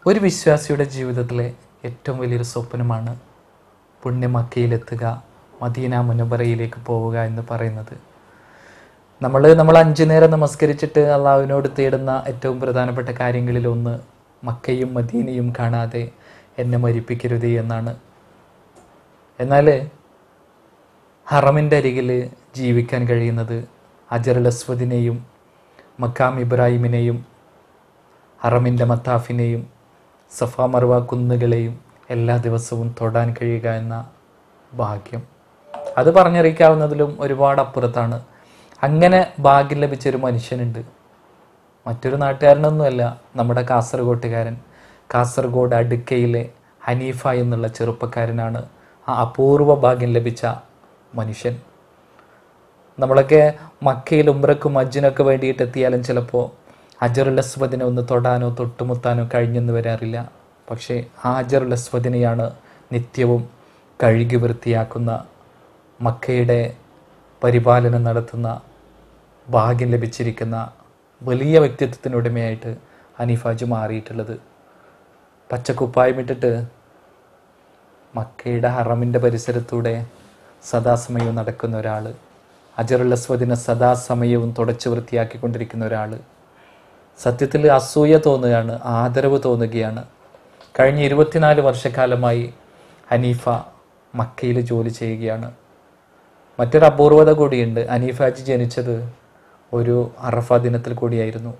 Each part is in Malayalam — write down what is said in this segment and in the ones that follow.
ഒരു വിശ്വാസിയുടെ ജീവിതത്തിലെ ഏറ്റവും വലിയൊരു സ്വപ്നമാണ് പുണ്യമക്കയിലെത്തുക മദീന മുനബറയിലേക്ക് പോവുക എന്ന് പറയുന്നത് നമ്മൾ നമ്മൾ അഞ്ചു നേരം നമസ്കരിച്ചിട്ട് അള്ളാഹുവിനോട് തേടുന്ന ഏറ്റവും പ്രധാനപ്പെട്ട കാര്യങ്ങളിൽ ഒന്ന് മക്കയും മദീനയും കാണാതെ എന്നെ മരിപ്പിക്കരുത് എന്നാണ് എന്നാൽ ഹറമിൻ്റെ അരികിൽ ജീവിക്കാൻ കഴിയുന്നത് അജറുൽ അസ്വദിനെയും മക്കാം ഇബ്രാഹിമിനെയും ഹറമിൻ്റെ മത്താഫിനെയും സഫ മർവ കുന്നുകളെയും എല്ലാ ദിവസവും തൊടാൻ കഴിയുക എന്ന ഭാഗ്യം അത് പറഞ്ഞറിയിക്കാവുന്നതിലും ഒരുപാട് അപ്പുറത്താണ് അങ്ങനെ ഭാഗ്യം ലഭിച്ച ഒരു മനുഷ്യനുണ്ട് മറ്റൊരു നാട്ടുകാരനൊന്നുമല്ല നമ്മുടെ കാസർഗോട്ടുകാരൻ കാസർഗോഡ് അടുക്കയിലെ ഹനീഫ എന്നുള്ള ചെറുപ്പക്കാരനാണ് ആ അപൂർവ ഭാഗ്യം ലഭിച്ച മനുഷ്യൻ നമ്മളൊക്കെ മക്കയിൽ ഉംറക്കും അജ്ജിനൊക്കെ വേണ്ടിയിട്ട് എത്തിയാലും ചിലപ്പോൾ അജറുൽ അസ്വദിനെ ഒന്ന് തൊടാനോ തൊട്ടുമുത്താനോ കഴിഞ്ഞെന്ന് വരാറില്ല പക്ഷേ ആ അജറുൽ അസ്വദിനെയാണ് നിത്യവും കഴുകി വൃത്തിയാക്കുന്ന മക്കയുടെ പരിപാലനം നടത്തുന്ന ഭാഗ്യം ലഭിച്ചിരിക്കുന്ന വലിയ വ്യക്തിത്വത്തിനുടമയായിട്ട് ഹനീഫാജ് മാറിയിട്ടുള്ളത് പച്ചക്കുപ്പായമിട്ടിട്ട് മക്കയുടെ ഹറമിൻ്റെ പരിസരത്തൂടെ സദാസമയവും നടക്കുന്ന ഒരാൾ അജറുൽ അസ്വദിനെ സദാസമയവും തുടച്ചു വൃത്തിയാക്കിക്കൊണ്ടിരിക്കുന്ന ഒരാൾ സത്യത്തിൽ അസൂയ തോന്നുകയാണ് ആദരവ് തോന്നുകയാണ് കഴിഞ്ഞ ഇരുപത്തിനാല് വർഷക്കാലമായി ഹനീഫ മക്കയിൽ ജോലി ചെയ്യുകയാണ് മറ്റൊരു അപൂർവത കൂടിയുണ്ട് ഹനീഫാജി ജനിച്ചത് ഒരു അറഫ ദിനത്തിൽ കൂടിയായിരുന്നു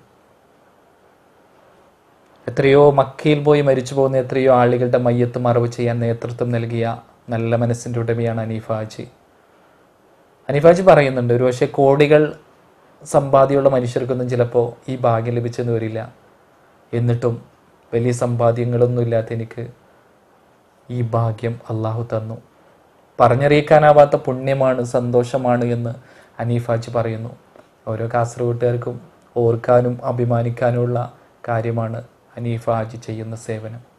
എത്രയോ മക്കയിൽ പോയി മരിച്ചു പോകുന്ന എത്രയോ ആളുകളുടെ മയ്യത്ത് മറവ് ചെയ്യാൻ നേതൃത്വം നൽകിയ നല്ല മനസ്സിൻ്റെ ഉടമയാണ് അനീഫാജി അനീഫാജി പറയുന്നുണ്ട് ഒരു പക്ഷേ കോടികൾ സമ്പാദ്യമുള്ള മനുഷ്യർക്കൊന്നും ചിലപ്പോൾ ഈ ഭാഗ്യം ലഭിച്ചെന്ന് വരില്ല എന്നിട്ടും വലിയ സമ്പാദ്യങ്ങളൊന്നും ഇല്ലാത്ത എനിക്ക് ഈ ഭാഗ്യം അള്ളാഹു തന്നു പറഞ്ഞറിയിക്കാനാവാത്ത പുണ്യമാണ് സന്തോഷമാണ് എന്ന് അനീഫാജി പറയുന്നു ഓരോ കാസർഗോട്ടുകാർക്കും ഓർക്കാനും അഭിമാനിക്കാനുമുള്ള കാര്യമാണ് ഹനീഫ ഹാജി ചെയ്യുന്ന സേവനം